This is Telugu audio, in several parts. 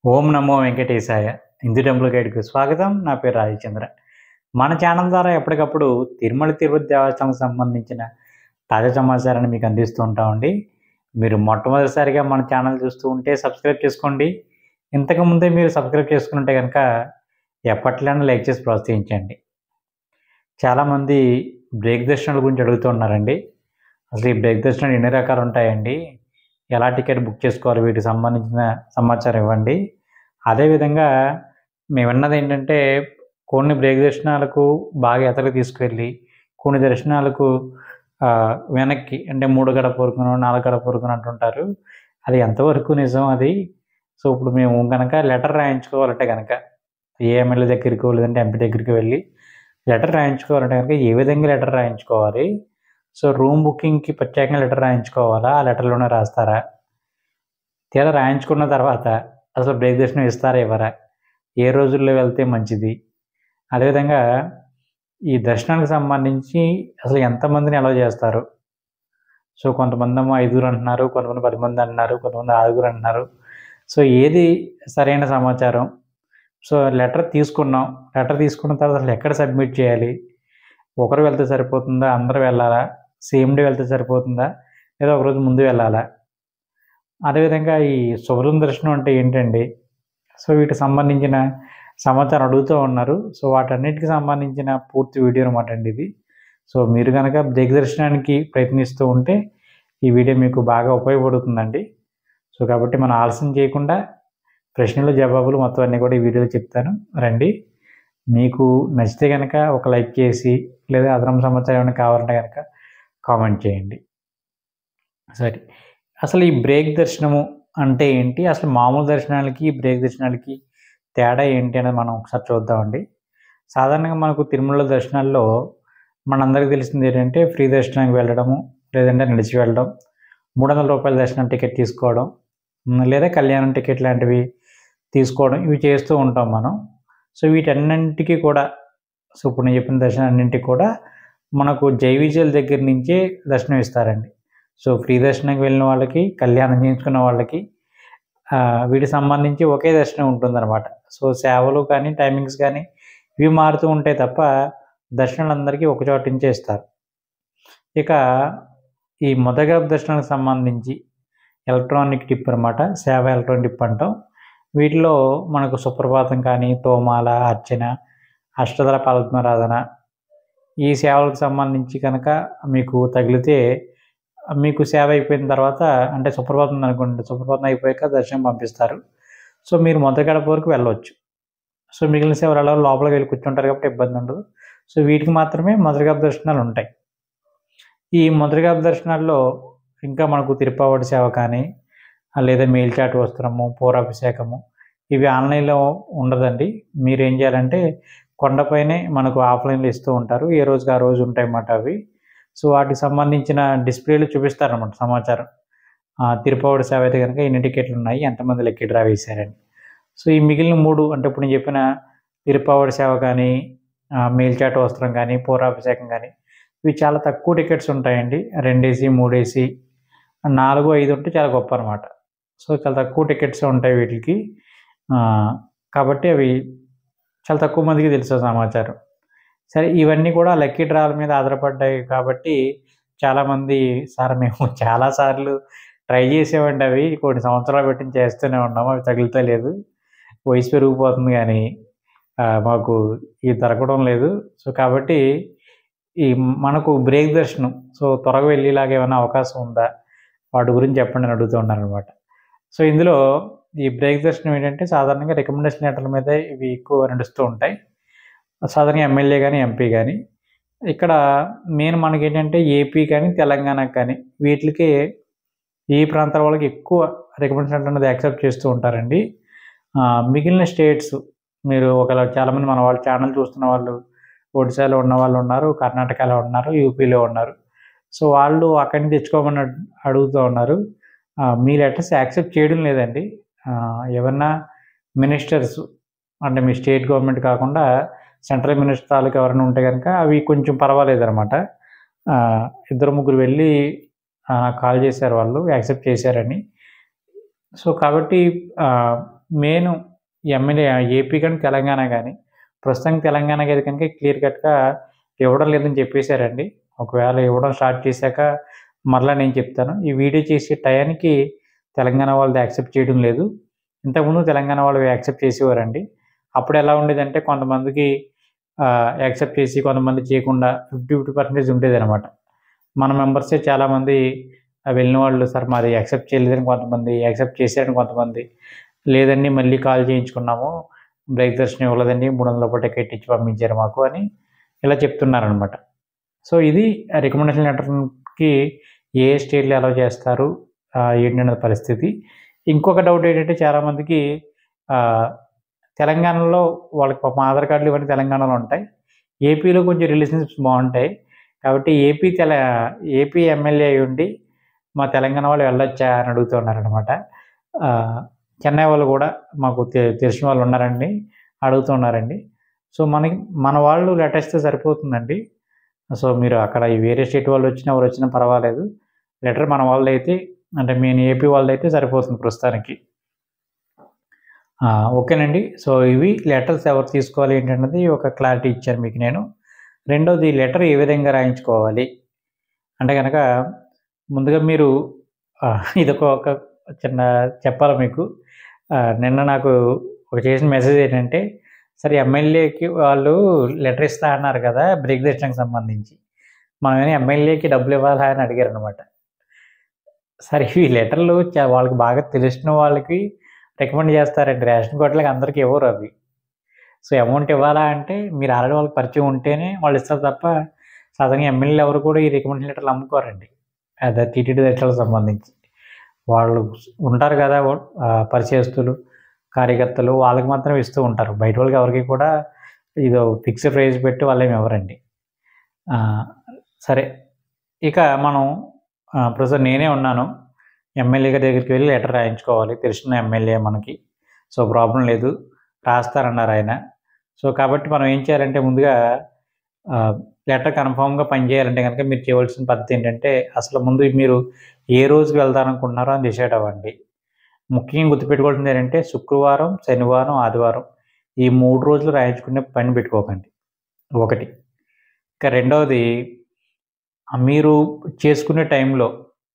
ఓం నమో వెంకటేశాయ హిందూ టెంపుల్ గైడ్కి స్వాగతం నా పేరు రాజచంద్ర మన ఛానల్ ద్వారా ఎప్పటికప్పుడు తిరుమల తిరుపతి దేవస్థానం సంబంధించిన తాజా సమాచారాన్ని మీకు అందిస్తూ ఉంటామండి మీరు మొట్టమొదటిసారిగా మన ఛానల్ చూస్తూ ఉంటే సబ్స్క్రైబ్ చేసుకోండి ఇంతకు ముందే మీరు సబ్స్క్రైబ్ చేసుకుంటే కనుక ఎప్పట్లైనా లైక్ చేసి ప్రోత్సహించండి చాలామంది బ్రేక్ దర్శనాల గురించి అడుగుతూ ఉన్నారండి అసలు ఈ బ్రేక్ దర్శనాలు ఎన్ని రకాలు ఉంటాయండి ఎలా టికెట్ బుక్ చేసుకోవాలి వీటికి సంబంధించిన సమాచారం ఇవ్వండి అదేవిధంగా మేము విన్నది ఏంటంటే కొన్ని బ్రేక్ దర్శనాలకు బాగా ఎతలకు తీసుకువెళ్ళి కొన్ని దర్శనాలకు ఆ, వెనక్కి అంటే మూడు గడప వరకును నాలుగు గడప వరకును అంటుంటారు అది ఎంతవరకు నిజం అది సో ఇప్పుడు మేము కనుక లెటర్ రాయించుకోవాలంటే కనుక ఏ ఎమ్మెల్యే దగ్గరికి లేదంటే ఎంపీ దగ్గరికి వెళ్ళి లెటర్ రాయించుకోవాలంటే కనుక ఏ విధంగా లెటర్ రాయించుకోవాలి సో రూమ్ బుకింగ్కి ప్రత్యేకంగా లెటర్ రాయించుకోవాలా ఆ లెటర్లోనే రాస్తారా తీరా రాయించుకున్న తర్వాత అసలు బ్రేక్ దర్శనం ఇస్తారా ఇవ్వరా ఏ రోజుల్లో వెళ్తే మంచిది అదేవిధంగా ఈ దర్శనానికి సంబంధించి అసలు ఎంతమందిని అలౌ చేస్తారు సో కొంతమంది ఏమో ఐదుగురు అంటున్నారు కొంతమంది పది మంది అంటున్నారు కొంతమంది ఆరుగురు అంటున్నారు సో ఏది సరైన సమాచారం సో లెటర్ తీసుకున్నాం లెటర్ తీసుకున్న తర్వాత అసలు ఎక్కడ సబ్మిట్ చేయాలి ఒకరు వెళ్తే సరిపోతుందా అందరూ వెళ్ళాలా సేమ్ డే వెళ్తే సరిపోతుందా లేదా ఒకరోజు ముందు వెళ్ళాలా అదేవిధంగా ఈ శుభ్రం దర్శనం అంటే ఏంటండి సో వీటికి సంబంధించిన సమాచారం అడుగుతూ ఉన్నారు సో వాటన్నిటికి సంబంధించిన పూర్తి వీడియో అనమాట అండి ఇది సో మీరు కనుక బ్రేక్ దర్శనానికి ప్రయత్నిస్తూ ఉంటే ఈ వీడియో మీకు బాగా ఉపయోగపడుతుందండి సో కాబట్టి మనం ఆలస్యం చేయకుండా ప్రశ్నలు జవాబులు మొత్తం అన్నీ కూడా ఈ వీడియోలో చెప్తాను రండి మీకు నచ్చితే కనుక ఒక లైక్ చేసి లేదా అదనం సమాచారం ఏమైనా కావాలంటే కనుక కామెంట్ చేయండి సరే అసలు ఈ బ్రేక్ దర్శనము అంటే ఏంటి అసలు మామూలు దర్శనాలకి బ్రేక్ దర్శనాలకి తేడా ఏంటి అనేది మనం ఒకసారి చూద్దామండి సాధారణంగా మనకు తిరుమల దర్శనాల్లో మనందరికీ తెలిసింది ఏంటంటే ఫ్రీ దర్శనానికి వెళ్ళడము లేదంటే నడిచి వెళ్ళడం మూడు వందల రూపాయల దర్శనం టికెట్ తీసుకోవడం ఉమ్, లేదా కళ్యాణం టికెట్ లాంటివి తీసుకోవడం ఇవి చేస్తూ ఉంటాం మనం సో వీటన్నింటికి కూడా సో ఇప్పుడు నేను చెప్పిన దర్శనం అన్నింటికి కూడా మనకు జైవిజల్ దగ్గర నుంచే దర్శనం ఇస్తారండి సో ఫ్రీ దర్శనంకి వెళ్ళిన వాళ్ళకి కళ్యాణం చేయించుకున్న వాళ్ళకి ఆ, వీటికి సంబంధించి ఒకే దర్శనం ఉంటుందన్నమాట సో సేవలు కానీ టైమింగ్స్ కానీ ఇవి మారుతూ ఉంటాయి తప్ప దర్శనాలు అందరికీ ఒక చోట నుంచే ఇస్తారు ఇక ఈ మొదటి దర్శనానికి సంబంధించి ఎలక్ట్రానిక్ టిప్ అనమాట సేవ ఎలక్ట్రానిక్ టిప్ అంటాం వీటిలో మనకు సుప్రభాతం కానీ తోమాల అర్చన అష్టదళ పద్మారాధన ఈ సేవలకు సంబంధించి కనుక మీకు తగిలితే మీకు సేవ అయిపోయిన తర్వాత అంటే సుప్రభాతం అనుకోండి సుప్రభాతం అయిపోయాక దర్శనం పంపిస్తారు సో మీరు మొదటి గడప వరకు వెళ్ళవచ్చు సో మిగిలిన సేవలు అలా లోపలికి వెళ్ళి కూర్చుంటారు కాబట్టి ఇబ్బంది ఉండదు సో వీటికి మాత్రమే మొదటి గడప దర్శనాలు ఉంటాయి ఈ మొదటి గడప దర్శనాల్లో ఇంకా మనకు తిరుపావడి సేవ కానీ ఆ లేదా మేల్చాటు వస్త్రము పూరాభిషేకము ఇవి ఆన్లైన్లో ఉండదండి మీరు ఏం చేయాలంటే కొండపైనే మనకు ఆఫ్లైన్లో ఇస్తూ ఉంటారు ఏ రోజుకి ఆ రోజు ఉంటాయి అన్నమాట అవి సో వాటికి సంబంధించిన డిస్ప్లేలు చూపిస్తారన్నమాట సమాచారం ఆ, తిరుపతి సేవ అయితే కనుక ఎన్ని టికెట్లు ఉన్నాయి ఎంతమంది లెక్కి డ్రా వేశారని సో ఈ మిగిలిన మూడు అంటే ఇప్పుడు నేను చెప్పిన తిరుపతి సేవ కానీ ఆ, మేల్చాటు వస్త్రం కానీ పూరాభిషేకం కానీ ఇవి చాలా తక్కువ టికెట్స్ ఉంటాయండి రెండేసి మూడేసి నాలుగు ఐదు ఉంటే చాలా గొప్ప అనమాట సో చాలా తక్కువ టికెట్స్ ఉంటాయి వీటికి ఆ, కాబట్టి అవి చాలా తక్కువ మందికి తెలుసు సమాచారం సరే ఇవన్నీ కూడా లక్కీ డ్రాల మీద ఆధారపడ్డాయి కాబట్టి చాలామంది సార్ మేము చాలాసార్లు ట్రై చేసామండి అవి కొన్ని సంవత్సరాలు పెట్టి చేస్తూనే ఉన్నాము అవి తగులుతలేదు వయసు పెరిగిపోతుంది కానీ ఆ, మాకు ఇది దొరకడం లేదు సో కాబట్టి ఈ మనకు బ్రేక్ దర్శనం సో త్వరగా వెళ్ళేలాగా ఏమైనా అవకాశం ఉందా వాటి గురించి చెప్పండి అని అడుగుతూ ఉన్నారు అనమాట సో ఇందులో ఈ బ్రేక్ దర్శనం ఏంటంటే సాధారణంగా రికమెండేషన్ లెటర్ల మీద ఇవి ఎక్కువ నడుస్తూ ఉంటాయి సాధారణంగా ఎమ్మెల్యే కానీ ఎంపీ కానీ ఇక్కడ మెయిన్ మనకి ఏంటంటే ఏపీ కానీ తెలంగాణ కానీ వీటికి ఈ ప్రాంతాల వాళ్ళకి ఎక్కువ రికమెండేషన్ అనేది యాక్సెప్ట్ చేస్తూ ఉంటారండి ఆ, మిగిలిన స్టేట్స్ మీరు ఒకవేళ చాలామంది మన వాళ్ళు ఛానల్ చూస్తున్న వాళ్ళు ఒడిశాలో ఉన్న వాళ్ళు ఉన్నారు కర్ణాటకలో ఉన్నారు యూపీలో ఉన్నారు సో వాళ్ళు అక్కడి నుంచి తెచ్చుకోమని అడ్- అడుగుతూ ఉన్నారు ఆ, మీ లెటర్స్ యాక్సెప్ట్ చేయడం లేదండి ఆ, ఏమన్నా మినిస్టర్స్ అంటే మీ స్టేట్ గవర్నమెంట్ కాకుండా సెంట్రల్ మినిస్టర్ తాలూకు ఎవరైనా ఉంటే కనుక అవి కొంచెం పర్వాలేదు అనమాట ఇద్దరు ముగ్గురు వెళ్ళి ఆ, కాల్ చేశారు వాళ్ళు యాక్సెప్ట్ చేశారని సో కాబట్టి ఆ, మెయిన్ ఎమ్మెల్యే ఏపీ కానీ తెలంగాణ కానీ ప్రస్తుతం తెలంగాణకి అయితే కనుక క్లియర్ కట్గా ఇవ్వడం లేదని చెప్పేశారండి ఒకవేళ ఇవ్వడం స్టార్ట్ చేశాక మరలా నేను చెప్తాను ఈ వీడియో చేసే టయానికి తెలంగాణ వాళ్ళది యాక్సెప్ట్ చేయడం లేదు ఇంతకుముందు తెలంగాణ వాళ్ళు యాక్సెప్ట్ చేసేవారండి అప్పుడు ఎలా ఉండేదంటే కొంతమందికి యాక్సెప్ట్ చేసి కొంతమంది చేయకుండా ఫిఫ్టీ ఫిఫ్టీ పర్సెంటేజ్ ఉండేది అనమాట మన మెంబర్సే చాలామంది ఆ, వెళ్ళిన వాళ్ళు సార్ మాది యాక్సెప్ట్ చేయలేదని కొంతమంది యాక్సెప్ట్ చేశారని కొంతమంది లేదండి మళ్ళీ కాల్ చేయించుకున్నాము బ్రేక్ దర్శనం ఇవ్వలేదండి మూడు వందల రూపాయలు టికెట్ ఇచ్చి పంపించారు మాకు అని ఇలా చెప్తున్నారనమాట సో ఇది రికమెండేషన్ లెటర్కి ఏ స్టేట్లు అలౌ చేస్తారు ఆ, ఏంటన్నది పరిస్థితి ఇంకొక డౌట్ ఏంటంటే చాలామందికి ఆ, తెలంగాణలో వాళ్ళకి పాపం ఆధార్ కార్డులు ఇవన్నీ తెలంగాణలో ఉంటాయి ఏపీలో కొంచెం రిలేషన్షిప్స్ బాగుంటాయి కాబట్టి ఏపీ తెల ఏపీ ఎమ్మెల్యే అయి ఉండి మా తెలంగాణ వాళ్ళు వెళ్ళొచ్చా అని అడుగుతున్నారనమాట చెన్నై వాళ్ళు కూడా మాకు తె- తెలిసిన వాళ్ళు ఉన్నారండి అడుగుతున్నారండి సో మనకి మన వాళ్ళు లెటర్ ఇస్తే సరిపోతుందండి సో మీరు అక్కడ ఈ వేరే స్టేట్ వాళ్ళు వచ్చినా ఎవరు వచ్చినా పర్వాలేదు లెటర్ మన వాళ్ళైతే అంటే మేము ఏపీ వాళ్ళైతే సరిపోతుంది ప్రస్తుతానికి ఆ, ఓకేనండి సో ఇవి లెటర్స్ ఎవరు తీసుకోవాలి ఏంటన్నది ఒక క్లారిటీ ఇచ్చాను మీకు నేను రెండోది లెటర్ ఏ విధంగా రాయించుకోవాలి అంటే కనుక ముందుగా మీరు ఆ, ఇదొక ఒక చిన్న చెప్పాలి మీకు ఆ, నిన్న నాకు ఒక చేసిన మెసేజ్ ఏంటంటే సరే ఎమ్మెల్యేకి వాళ్ళు లెటర్ ఇస్తా అన్నారు కదా బ్రేక్ దర్శనానికి సంబంధించి మనం ఏమైనా ఎమ్మెల్యేకి డబ్బులు ఇవ్వాలా అని అడిగారు అనమాట సరే ఈ లెటర్లు చా- వాళ్ళకి బాగా తెలిసిన వాళ్ళకి రికమెండ్ చేస్తారండి రేషన్ కార్డులకి అందరికీ ఇవ్వరు అవి సో అమౌంట్ ఇవ్వాలా అంటే మీరు ఆల్రెడీ వాళ్ళకి పరిచయం ఉంటేనే వాళ్ళు ఇస్తారు తప్ప సాధారణంగా ఎమ్మెల్యేలు ఎవరు కూడా ఈ రికమెండేషన్ లెటర్లు అమ్ముకోరండి అదే టీటీడీ దర్శనాలకు సంబంధించి వాళ్ళు ఉంటారు కదా ఆ, పరిచయస్తులు కార్యకర్తలు వాళ్ళకి మాత్రం ఇస్తూ ఉంటారు బయట వాళ్ళకి ఎవరికి కూడా ఇదో ఫిక్స్డ్ ప్రైస్ పెట్టి వాళ్ళేమి ఇవ్వరండి ఆ, సరే ఇక మనం ఆ, ప్రస్తుతం నేనే ఉన్నాను ఎమ్మెల్యే గారి దగ్గరికి వెళ్ళి లెటర్ రాయించుకోవాలి తెలిసిన ఎమ్మెల్యే మనకి సో ప్రాబ్లం లేదు రాస్తారన్నారు ఆయన సో కాబట్టి మనం ఏం చేయాలంటే ముందుగా లెటర్ కన్ఫామ్గా పనిచేయాలంటే కనుక మీరు చేయవలసిన పద్ధతి ఏంటంటే అసలు ముందు మీరు ఏ రోజుకి వెళ్దారనుకుంటున్నారో అని డిసైడ్ అవ్వండి ముఖ్యంగా గుర్తుపెట్టుకోవాల్సింది ఏంటంటే శుక్రవారం శనివారం ఆదివారం ఈ మూడు రోజులు రాయించుకునే పని పెట్టుకోకండి ఒకటి ఇక రెండవది ఆ మీరు చేసుకునే టైంలో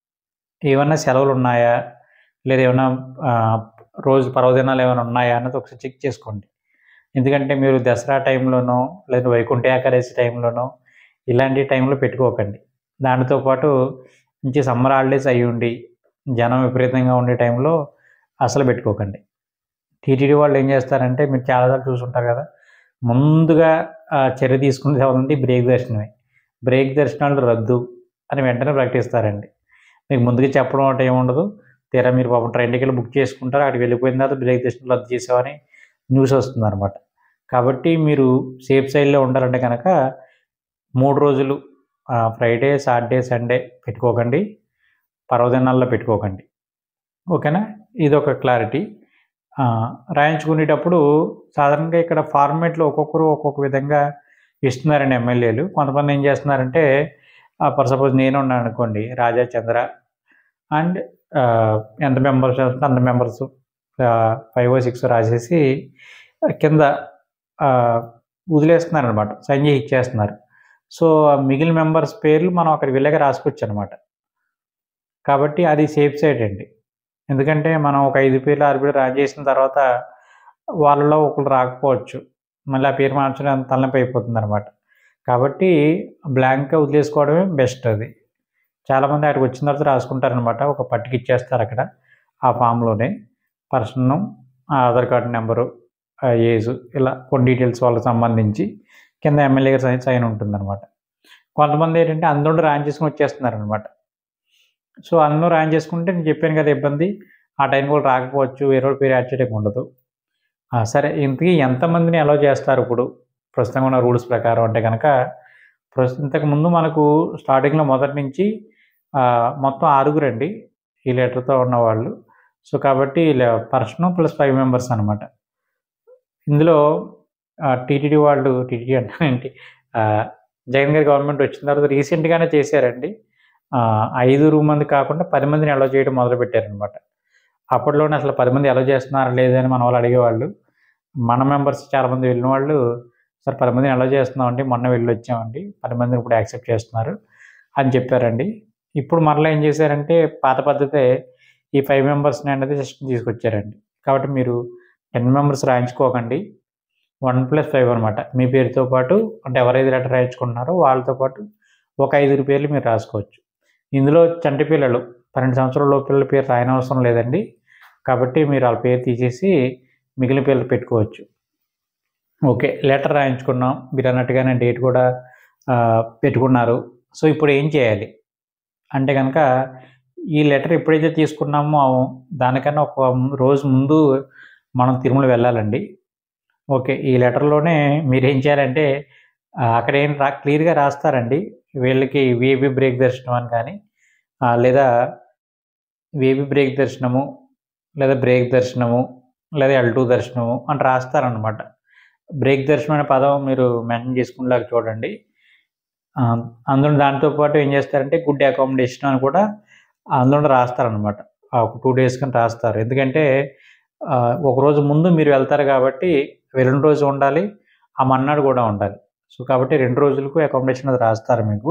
ఏమైనా సెలవులు ఉన్నాయా లేదా ఏమైనా ఆ, రోజు పర్వదినాలు ఏమైనా ఉన్నాయా అన్నది ఒకసారి చెక్ చేసుకోండి ఎందుకంటే మీరు దసరా టైంలోనో లేదా వైకుంఠ ఏకాదశి టైంలోనో ఇలాంటి టైంలో పెట్టుకోకండి దానితో పాటు మంచి సమ్మర్ హాలిడేస్ అయ్యి ఉండి జనం విపరీతంగా ఉండే టైంలో అసలు పెట్టుకోకండి టీటీడీ వాళ్ళు ఏం చేస్తారంటే మీరు చాలాసార్లు చూసుంటారు కదా ముందుగా ఆ, చర్య తీసుకునేది ఎవరంటే బ్రేక్ దర్శనమే బ్రేక్ దర్శనాలు రద్దు అని వెంటనే ప్రకటిస్తారండి మీకు ముందుగా చెప్పడం అంటే ఏముండదు తీరా మీరు పాపం ట్రైన్ టికెట్ బుక్ చేసుకుంటారు అక్కడికి వెళ్ళిపోయిన తర్వాత బ్రేక్ దర్శనం రద్దు చేసామని న్యూస్ వస్తుంది అనమాట కాబట్టి మీరు సేఫ్ సైడ్లో ఉండాలంటే కనుక మూడు రోజులు ఫ్రైడే సాటర్డే సండే పెట్టుకోకండి పర్వదినాల్లో పెట్టుకోకండి ఓకేనా ఇది ఒక క్లారిటీ ఆ, రాయించుకునేటప్పుడు సాధారణంగా ఇక్కడ ఫార్మేట్లో ఒక్కొక్కరు ఒక్కొక్క విధంగా ఇస్తున్నారండి ఎమ్మెల్యేలు కొంతమంది ఏం చేస్తున్నారంటే ఫర్ సపోజ్ నేను ఉన్నాను అనుకోండి రాజా చంద్ర అండ్ ఎంత మెంబర్స్ వస్తే అంత మెంబర్స్ ఫైవ్ సిక్స్ రాసేసి కింద ఆ, వదిలేస్తున్నారు అనమాట సైన్ చేసి ఇచ్చేస్తున్నారు సో ఆ మిగిలిన మెంబర్స్ పేర్లు మనం అక్కడికి వెళ్ళాక రాసుకోవచ్చు అనమాట కాబట్టి అది సేఫ్ సైడ్ అండి ఎందుకంటే మనం ఒక ఐదు పేర్లు ఆరు పేర్లు రాజీ చేసిన తర్వాత వాళ్ళలో ఒకరు రాకపోవచ్చు మళ్ళీ ఆ పేరు మార్చడం అంత తలనొప్పి అయిపోతుంది అనమాట కాబట్టి బ్లాంక్గా వదిలేసుకోవడమే బెస్ట్ అది చాలామంది అక్కడికి వచ్చిన తర్వాత రాసుకుంటారనమాట ఒక పట్టుకి ఇచ్చేస్తారు అక్కడ ఆ ఫామ్లోనే person Aadhaar card number age ఇలా కొన్ని డీటెయిల్స్ వాళ్ళకి సంబంధించి కింద ఎమ్మెల్యే గారి సైన్ సైన్ ఉంటుందన్నమాట కొంతమంది ఏంటంటే అందులో ర్యాన్ చేసుకుని వచ్చేస్తున్నారు అనమాట సో అందులో ర్యాన్ చేసుకుంటే నేను చెప్పాను కదా ఇబ్బంది ఆ టైం కూడా రాకపోవచ్చు వేరే వాళ్ళ పేరు యాడ్ చేయడం ఉండదు ఆ, సరే ఇంతకీ ఎంతమందిని అలౌ చేస్తారు ఇప్పుడు ప్రస్తుతం ఉన్న రూల్స్ ప్రకారం అంటే కనుక ప్రస్తుతం ఇంతకు ముందు మనకు స్టార్టింగ్లో మొదటి నుంచి ఆ, మొత్తం ఆరుగురండి ఈ లెటర్తో ఉన్నవాళ్ళు సో కాబట్టి పర్సన్ ప్లస్ ఫైవ్ మెంబర్స్ అనమాట ఇందులో టీటీడీ వాళ్ళు టీటీడీ అంటే ఏంటి ఆ, జగన్ గారి గవర్నమెంట్ వచ్చిన తర్వాత రీసెంట్గానే చేశారండి ఆ, ఐదుగురు మంది కాకుండా పది మందిని అలౌ చేయడం మొదలు పెట్టారనమాట అప్పట్లోనే అసలు పది మంది ఎలా చేస్తున్నారా లేదని మన వాళ్ళు అడిగేవాళ్ళు మన మెంబర్స్ చాలామంది వెళ్ళిన వాళ్ళు సార్ పది మందిని ఎలా చేస్తున్నామండి మొన్న వెళ్ళి వచ్చామండి పది మందిని ఇప్పుడు యాక్సెప్ట్ చేస్తున్నారు అని చెప్పారండి ఇప్పుడు మరలా ఏం చేశారంటే పాత పద్ధతే ఈ ఫైవ్ మెంబర్స్ని అనేది సిస్టమ్ తీసుకొచ్చారండి కాబట్టి మీరు టెన్ మెంబర్స్ రాయించుకోకండి వన్ ప్లస్ ఫైవ్ అనమాట మీ పేరుతో పాటు అంటే ఎవరైతే లెటర్ రాయించుకుంటున్నారో వాళ్ళతో పాటు ఒక ఐదుగురు పేర్లు మీరు రాసుకోవచ్చు ఇందులో చంటి పిల్లలు పన్నెండు సంవత్సరాల లోపు పిల్లల పేరు రాయనవసరం లేదండి కాబట్టి మీరు వాళ్ళ పేరు తీసేసి మిగిలిన పేర్లు పెట్టుకోవచ్చు ఓకే లెటర్ రాయించుకున్నాం మీరు అన్నట్టుగానే డేట్ కూడా ఆ, పెట్టుకున్నారు సో ఇప్పుడు ఏం చేయాలి అంటే కనుక ఈ లెటర్ ఎప్పుడైతే తీసుకున్నామో దానికన్నా ఒక రోజు ముందు మనం తిరుమల వెళ్ళాలండి ఓకే ఈ లెటర్లోనే మీరు ఏం చేయాలంటే ఆ, అక్కడ ఏం రా క్లియర్గా రాస్తారండి వీళ్ళకి వేబీ బ్రేక్ దర్శనం అని కానీ ఆ, లేదా వేబీ బ్రేక్ దర్శనము లేదా బ్రేక్ దర్శనము లేదా ఎల్ టూ దర్శనము అని రాస్తారనమాట బ్రేక్ దర్శనం అనే పదం మీరు మెన్షన్ చేసుకునేలాగా చూడండి ఆ, అందులో దాంతో పాటు ఏం చేస్తారంటే గుడ్ అకామిడేషన్ అని కూడా అందులో రాస్తారనమాట ఒక టూ డేస్ కానీ రాస్తారు ఎందుకంటే ఆ, ఒక రోజు ముందు మీరు వెళ్తారు కాబట్టి వెళ్ళిన రోజు ఉండాలి ఆ మన్నాడు కూడా ఉండాలి సో కాబట్టి రెండు రోజులకు అకామిడేషన్ అది రాస్తారు మీకు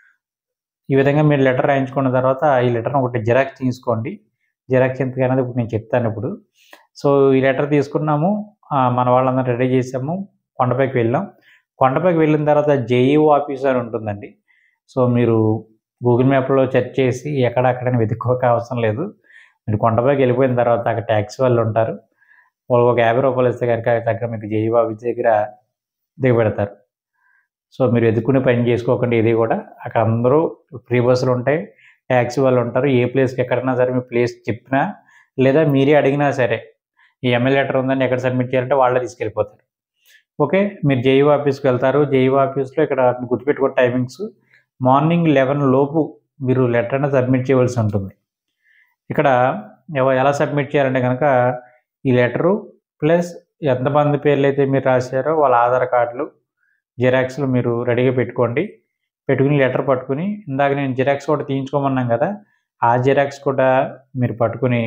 ఈ విధంగా మీరు లెటర్ రాయించుకున్న తర్వాత ఈ లెటర్ని ఒకటి జిరాక్స్ తీసుకోండి జిరాక్స్ ఎంత అనేది ఇప్పుడు నేను చెప్తాను ఇప్పుడు సో ఈ లెటర్ తీసుకున్నాము ఆ, మన వాళ్ళందరూ రెడీ చేసాము కొండపైకి వెళ్ళాం కొండపైకి వెళ్ళిన తర్వాత జేఈఓ ఆఫీస్ అని ఉంటుందండి సో మీరు గూగుల్ మ్యాప్లో సెర్చ్ చేసి ఎక్కడెక్కడని వెతుక్కోక అవసరం లేదు మీరు కొండపైకి వెళ్ళిపోయిన తర్వాత అక్కడ ట్యాక్సీ వాళ్ళు ఉంటారు వాళ్ళు ఒక యాభై రూపాయలు ఇస్తే కనుక దగ్గర మీకు జేఈఓ ఆఫీస్ దగ్గర దిగబెడతారు సో మీరు ఎదుర్కొనే పని చేసుకోకండి ఇది కూడా అక్కడ అందరూ ఫ్రీ బస్సులు ఉంటాయి ట్యాక్సీ వాళ్ళు ఉంటారు ఏ ప్లేస్కి ఎక్కడైనా సరే మీ ప్లేస్ చెప్పినా లేదా మీరే అడిగినా సరే ఈ ఎమ్మెల్యే లెటర్ ఉందని ఎక్కడ సబ్మిట్ చేయాలంటే వాళ్ళే తీసుకెళ్ళిపోతారు ఓకే మీరు జేఈఓ ఆఫీస్కి వెళ్తారు జేఈఓ ఆఫీస్లో ఇక్కడ గుర్తుపెట్టుకున్న టైమింగ్స్ మార్నింగ్ లెవెన్ లోపు మీరు లెటర్ అనేది సబ్మిట్ చేయవలసి ఉంటుంది ఇక్కడ ఎవ- ఎలా సబ్మిట్ చేయాలంటే కనుక ఈ లెటరు ప్లస్ ఎంతమంది పేర్లు అయితే మీరు రాశారో వాళ్ళ ఆధార్ కార్డులు జిరాక్స్లు మీరు రెడీగా పెట్టుకోండి పెట్టుకుని లెటర్ పట్టుకుని ఇందాక నేను జిరాక్స్ కూడా తీయించుకోమన్నాం కదా ఆ జిరాక్స్ కూడా మీరు పట్టుకుని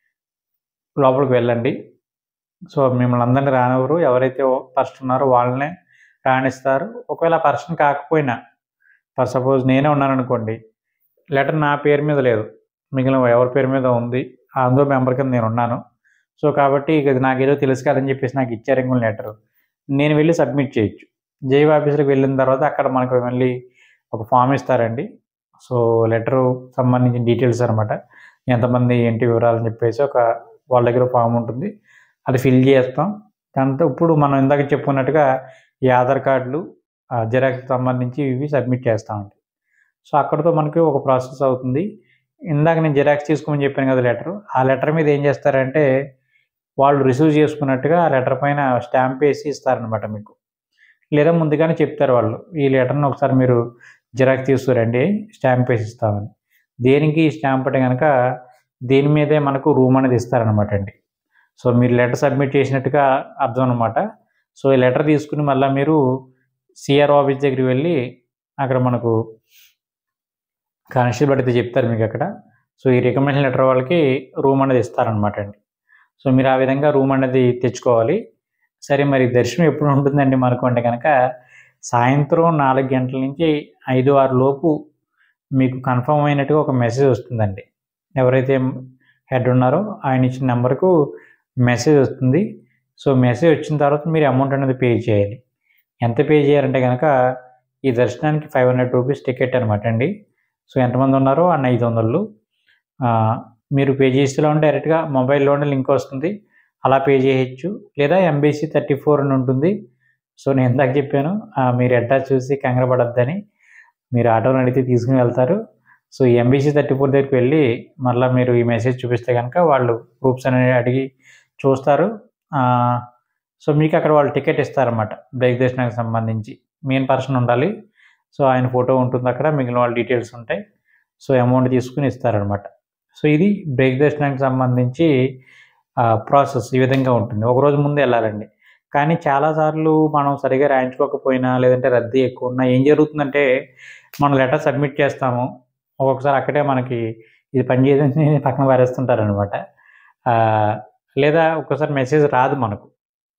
లోపలికి వెళ్ళండి సో మిమ్మల్ని అందరినీ రానివ్వరు ఎవరైతే పర్సన్ ఉన్నారో వాళ్ళనే రాణిస్తారు ఒకవేళ పర్సన్ కాకపోయినా ఫర్ సపోజ్ నేనే ఉన్నాను అనుకోండి లెటర్ నా పేరు మీద లేదు మిగిలిన ఎవరి పేరు మీద ఉంది అందులో మెంబర్ కింద నేను ఉన్నాను సో కాబట్టి ఇక ఇది నాకేదో తెలుసు కదని చెప్పేసి నాకు ఇచ్చారు ఇంకొక లెటర్ నేను వెళ్ళి సబ్మిట్ చేయొచ్చు జైవ్ ఆఫీస్కి వెళ్ళిన తర్వాత అక్కడ మనకు మళ్ళీ ఒక ఫామ్ ఇస్తారండి సో లెటరు సంబంధించిన డీటెయిల్స్ అనమాట ఎంతమంది ఏంటి వివరాలు అని చెప్పేసి ఒక వాళ్ళ దగ్గర ఫామ్ ఉంటుంది అది ఫిల్ చేస్తాం దాంతో ఇప్పుడు మనం ఇందాక చెప్పుకున్నట్టుగా ఈ ఆధార్ కార్డులు జిరాక్స్ సంబంధించి ఇవి సబ్మిట్ చేస్తామండి సో అక్కడితో మనకి ఒక ప్రాసెస్ అవుతుంది ఇందాక నేను జిరాక్స్ తీసుకోమని చెప్పాను కదా లెటర్ ఆ లెటర్ మీద ఏం చేస్తారంటే వాళ్ళు రిసీవ్ చేసుకున్నట్టుగా ఆ లెటర్ పైన స్టాంప్ వేసి ఇస్తారనమాట మీకు లేదా ముందుగానే చెప్తారు వాళ్ళు ఈ లెటర్ని ఒకసారి మీరు జిరాక్స్ తీసుకురండి స్టాంప్ వేసి ఇస్తామని దేనికి స్టాంప్ అంటే కనుక దీని మీదే మనకు రూమ్ అనేది ఇస్తారనమాట అండి సో మీరు లెటర్ సబ్మిట్ చేసినట్టుగా అర్థం అనమాట సో ఈ లెటర్ తీసుకుని మళ్ళీ మీరు సిఆర్ ఆఫీస్ దగ్గరికి వెళ్ళి అక్కడ మనకు కానిస్టేబుల్ అయితే చెప్తారు మీకు అక్కడ సో ఈ రికమెండేషన్ లెటర్ వాళ్ళకి రూమ్ అనేది ఇస్తారనమాట అండి సో మీరు ఆ విధంగా రూమ్ అనేది తెచ్చుకోవాలి సరే మరి దర్శనం ఎప్పుడు ఉంటుందండి మనకు అంటే కనుక సాయంత్రం నాలుగు గంటల నుంచి ఐదు ఆరు లోపు మీకు కన్ఫర్మ్ అయినట్టుగా ఒక మెసేజ్ వస్తుందండి ఎవరైతే హెడ్ ఉన్నారో ఆయన ఇచ్చిన నెంబర్కు మెసేజ్ వస్తుంది సో మెసేజ్ వచ్చిన తర్వాత మీరు అమౌంట్ అనేది పే చేయాలి ఎంత పే చేయాలంటే కనుక ఈ దర్శనానికి ఫైవ్ హండ్రెడ్ రూపీస్ టికెట్ అనమాట అండి సో ఎంతమంది ఉన్నారో అన్న ఐదు వందలు ఆ, మీరు పే చేసేలా ఉంటే డైరెక్ట్గా మొబైల్లోనే లింక్ వస్తుంది అలా పే చేయొచ్చు లేదా ఎంబీసీ థర్టీ ఫోర్ అని ఉంటుంది సో నేను ఇందాక చెప్పాను ఆ, మీరు ఎట్టా చూసి కంగారు పడొద్దని మీరు ఆటోని అడిగితే తీసుకుని వెళ్తారు సో ఈ ఎంబీసీ థర్టీ ఫోర్ దగ్గరికి వెళ్ళి మళ్ళీ మీరు ఈ మెసేజ్ చూపిస్తే కనుక వాళ్ళు ప్రూఫ్స్ అనేవి అడిగి చూస్తారు ఆ, సో మీకు అక్కడ వాళ్ళు టికెట్ ఇస్తారన్నమాట బ్రేక్ దర్శనానికి సంబంధించి మెయిన్ పర్సన్ ఉండాలి సో ఆయన ఫోటో ఉంటుంది అక్కడ మిగిలిన వాళ్ళ డీటెయిల్స్ ఉంటాయి సో అమౌంట్ తీసుకుని ఇస్తారనమాట సో ఇది బ్రేక్ దర్శనానికి సంబంధించి ప్రాసెస్ ఈ విధంగా ఉంటుంది ఒక రోజు ముందు వెళ్ళాలండి కానీ చాలాసార్లు మనం సరిగా రాయించుకోకపోయినా లేదంటే రద్దీ ఎక్కువ ఉన్నా ఏం జరుగుతుందంటే మనం లెటర్ సబ్మిట్ చేస్తాము ఒక్కొక్కసారి అక్కడే మనకి ఇది పని చేయదని పక్కన పారేస్తుంటారనమాట లేదా ఒక్కోసారి మెసేజ్ రాదు మనకు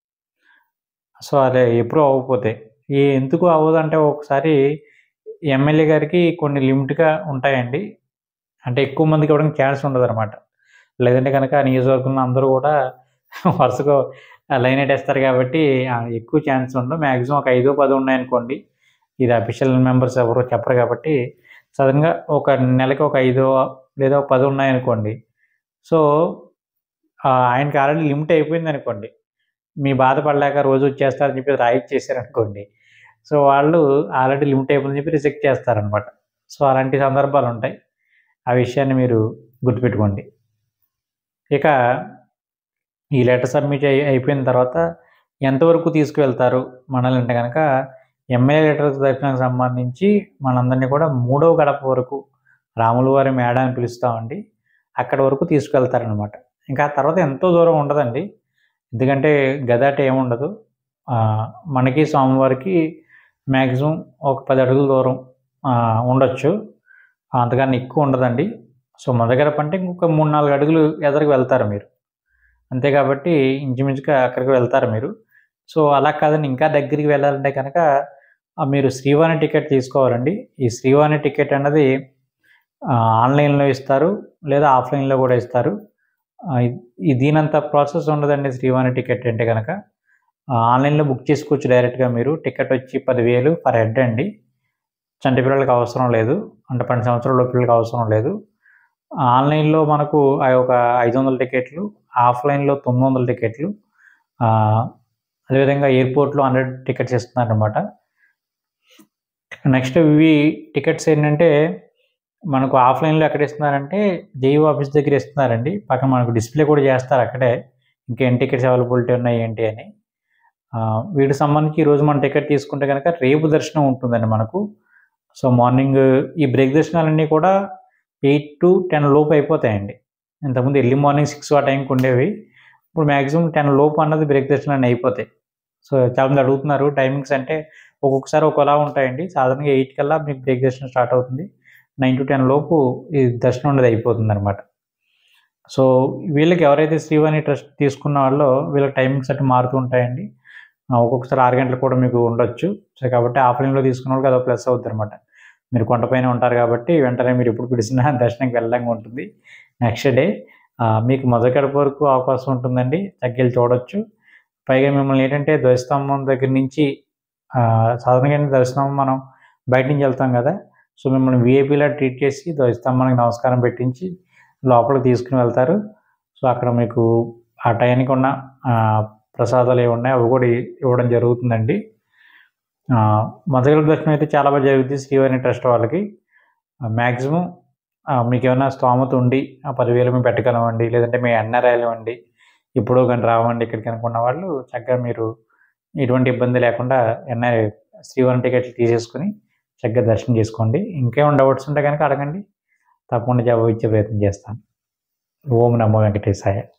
సో అదే ఎప్పుడూ అవ్వకపోతే ఈ ఎందుకు అవ్వదు అంటే ఒకసారి ఎమ్మెల్యే గారికి కొన్ని లిమిట్గా ఉంటాయండి అంటే ఎక్కువ మందికి ఇవ్వడానికి ఛాన్స్ ఉండదు అనమాట లేదంటే కనుక నియోజకవర్గంలో అందరూ కూడా వరుసగా లైన్ వేస్తారు కాబట్టి ఆ, ఎక్కువ ఛాన్స్ ఉండవు మ్యాక్సిమం ఒక ఐదో పది ఉన్నాయనుకోండి ఇది అఫీషియల్ మెంబర్స్ ఎవరు చెప్పరు కాబట్టి సడన్గా ఒక నెలకి ఒక ఐదో లేదా ఒక పది ఉన్నాయనుకోండి సో ఆ, ఆయనకి ఆల్రెడీ లిమిట్ అయిపోయింది అనుకోండి మీ బాధపడలేక రోజు వచ్చేస్తారని చెప్పి రాయిచ్చేసారు అనుకోండి సో వాళ్ళు ఆల్రెడీ లిమిట్ అయిపోయిందని చెప్పి రిజెక్ట్ చేస్తారనమాట సో అలాంటి సందర్భాలు ఉంటాయి ఆ విషయాన్ని మీరు గుర్తుపెట్టుకోండి ఇక ఈ లెటర్ సబ్మిట్ అయి అయిపోయిన తర్వాత ఎంతవరకు తీసుకువెళ్తారు మనల్ని అంటే కనుక ఎమ్మెల్యే లెటర్ దర్శనానికి సంబంధించి మనందరినీ కూడా మూడవ గడప వరకు రాముల వారి మేడ అని పిలుస్తామండి అక్కడ వరకు తీసుకెళ్తారనమాట ఇంకా ఆ తర్వాత ఎంతో దూరం ఉండదండి ఎందుకంటే గదాట ఏముండదు ఆ, మనకి స్వామివారికి మ్యాక్సిమం ఒక పది అడుగుల దూరం ఆ, ఉండొచ్చు అంతకన్నా ఎక్కువ ఉండదండి సో మన దగ్గర పంటే ఇంకొక మూడు నాలుగు అడుగులు ఎదరికి వెళ్తారు మీరు అంతే కాబట్టి ఇంచుమించుగా అక్కడికి వెళ్తారు మీరు సో అలా కాదని ఇంకా దగ్గరికి వెళ్ళాలంటే కనుక ఆ, మీరు శ్రీవాణి టికెట్ తీసుకోవాలండి ఈ శ్రీవాణి టికెట్ అన్నది ఆ, ఆన్లైన్లో ఇస్తారు లేదా ఆఫ్లైన్లో కూడా ఇస్తారు ఆ, ఈ దీనంత ప్రాసెస్ ఉండదండి శ్రీవాణి టికెట్ అంటే కనుక ఆ, ఆన్లైన్లో బుక్ చేసుకోవచ్చు డైరెక్ట్గా మీరు టికెట్ వచ్చి పదివేలు పర్ హెడ్ అండి చంటి పిల్లలకి అవసరం లేదు అంటే పన్నెండు సంవత్సరాల పిల్లలకి అవసరం లేదు ఆన్లైన్లో మనకు ఆ ఒక ఐదు వందల టికెట్లు ఆఫ్లైన్లో తొమ్మిది వందల టికెట్లు ఆ, అదేవిధంగా ఎయిర్పోర్ట్లో హండ్రెడ్ టికెట్స్ ఇస్తున్నారు అనమాట నెక్స్ట్ ఇవి టికెట్స్ ఏంటంటే మనకు ఆఫ్లైన్లో ఎక్కడ ఇస్తున్నారంటే జేయూ ఆఫీస్ దగ్గర ఇస్తున్నారండి పక్కన మనకు డిస్ప్లే కూడా చేస్తారు అక్కడే ఇంకేం టికెట్స్ అవైలబిలిటీ ఉన్నాయి ఏంటి అని ఆ, వీటికి సంబంధించి ఈరోజు మనం టికెట్ తీసుకుంటే కనుక రేపు దర్శనం ఉంటుందండి మనకు సో మార్నింగ్ ఈ బ్రేక్ దర్శనాలన్నీ కూడా ఎయిట్ టు టెన్ లోపు అయిపోతాయండి ఇంతకుముందు ఎర్లీ మార్నింగ్ సిక్స్ ఆ టైంకి ఉండేవి ఇప్పుడు మ్యాక్సిమం టెన్ లోపు అన్నది బ్రేక్ దర్శనాలు అయిపోతాయి సో చాలామంది అడుగుతున్నారు టైమింగ్స్ అంటే ఒక్కొక్కసారి ఒకలా ఉంటాయండి సాధారణంగా ఎయిట్ కల్లా మీకు బ్రేక్ దర్శనం స్టార్ట్ అవుతుంది నైన్ టు టెన్ లోపు ఈ దర్శనం అనేది అయిపోతుంది అనమాట సో వీళ్ళకి ఎవరైతే శ్రీవాణి ట్రస్ట్ తీసుకున్న వాళ్ళో వీళ్ళకి టైమింగ్స్ అటు మారుతూ ఉంటాయండి ఆ, ఒక్కొక్కసారి ఆరు గంటలు కూడా మీకు ఉండొచ్చు సో కాబట్టి ఆఫ్లైన్లో తీసుకున్న వాళ్ళకి అదో ప్లస్ అవుతుంది అనమాట మీరు కొండపైన ఉంటారు కాబట్టి వెంటనే మీరు ఎప్పుడు పిలిచినా దర్శనంకి వెళ్ళడానికి ఉంటుంది నెక్స్ట్ డే మీకు మొదటి గడప వరకు అవకాశం ఉంటుందండి తగ్గిలు చూడొచ్చు పైగా మిమ్మల్ని ఏంటంటే ధ్వజస్తంభం దగ్గర నుంచి ఆ, సాధారణంగా దర్శనం మనం బయట నుంచి వెళ్తాం కదా సో మిమ్మల్ని విఐపీలా ట్రీట్ చేసి ధ్వజస్తంభానికి నమస్కారం పెట్టించి లోపలికి తీసుకుని వెళ్తారు సో అక్కడ మీకు ఆ టైంకి ఉన్న ఆ, ప్రసాదాలు ఏమి ఉన్నాయో అవి కూడా ఇ- ఇవ్వడం జరుగుతుందండి ఆ, మొదటి దర్శనం అయితే చాలా బాగా జరుగుతుంది శ్రీవారి ట్రస్ట్ వాళ్ళకి మ్యాక్సిమం మీకు ఏమైనా స్తోమత ఉండి ఆ పదివేలు మేము పెట్టగలమండి లేదంటే మీ ఎన్ఆర్ఐలు ఇవ్వండి ఇప్పుడు కానీ రావండి ఇక్కడికి అనుకున్న వాళ్ళు చక్కగా మీరు ఎటువంటి ఇబ్బంది లేకుండా ఎన్ఆర్ఐ శ్రీవారి టికెట్లు తీసేసుకుని చక్కగా దర్శనం చేసుకోండి ఇంకేమైనా డౌట్స్ ఉంటే కనుక అడగండి తప్పకుండా జవాబు ఇచ్చే ప్రయత్నం చేస్తాను ఓం నమో వెంకటేశాయ